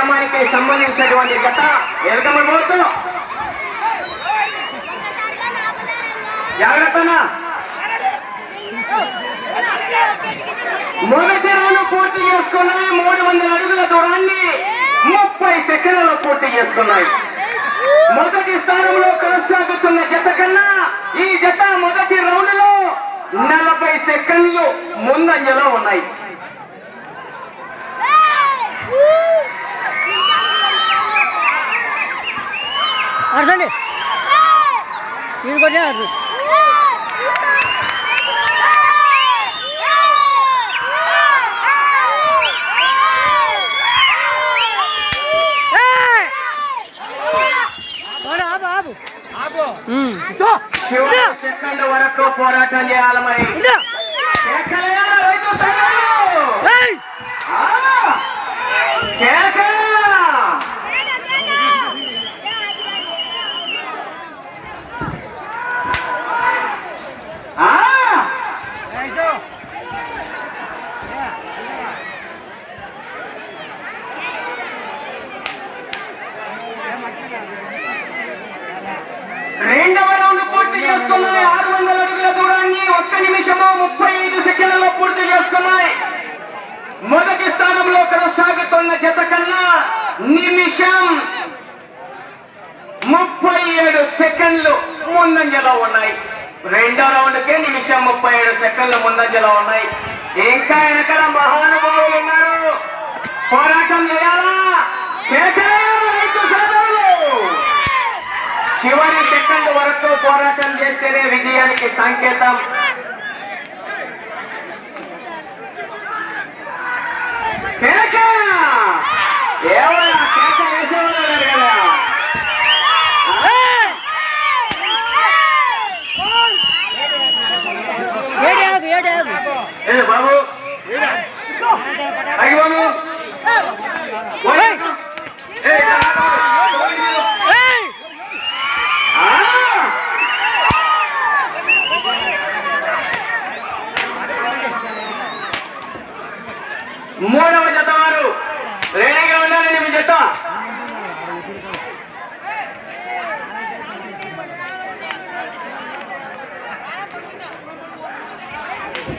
గ్రామానికి సంబంధించినటువంటి జత ఎలకమ్మ పోతూ జాగ్రత్తనా మొదటి రౌండ్ పూర్తి చేసుకున్నాయి మూడు వందల అడుగుల దూరాన్ని ముప్పై సెకండ్లలో పూర్తి చేసుకున్నాయి మొదటి స్థానంలో కొనసాగుతున్న జత కన్నా ఈ జత మొదటి రౌండ్ లో నలభై సెకండ్లు ముందంజలో ఉన్నాయి అరసండి మీరు కొట్టే అర్థం ఆపు ఆపు ఉమ్. ఇదో, చివరి సెకండ్ వరకు పోరాటం చేయాలి మరి ఇదో. కేకలేయాలి రైతు సంఘాలు. ఏయ్! ఆ! కేక! ఆ! రెండవ రౌండ్ పూర్తి చేసుకున్నాయి ఆరు వందల అడుగుల దూరాన్ని ఒక్క నిమిషము ముప్పై ఐదు సెకండ్లలో పూర్తి చేసుకున్నాయి మొదటి స్థానంలో కొనసాగుతున్న జత కన్నా నిమిషం ముప్పై ఏడు సెకండ్లు ముందంజలో ఉన్నాయి రెండో రౌండ్ కే నిమిషం ముప్పై ఏడు సెకండ్లు ముందంజలో ఉన్నాయి ఇంకా వెనకాల మహానుభావులు ఉన్నారు పోరాటం చేయాలా కేకేయాలా రైతు సోదరులు? చివరి సెకండ్ వరకు పోరాటం చేస్తేనే విజయానికి సంకేతం కేక ఏమయ్యా కేక వేసేవాళ్ళు ఉన్నారు కదా ఏడు ఆపు ఏడు ఆపు ఏ బాబు అయ్యి బాబు ఓయ్. ఏ, ఏయ్! ఆ! మూడవ జత వారు రెడీగా ఉండాలండి మీ జత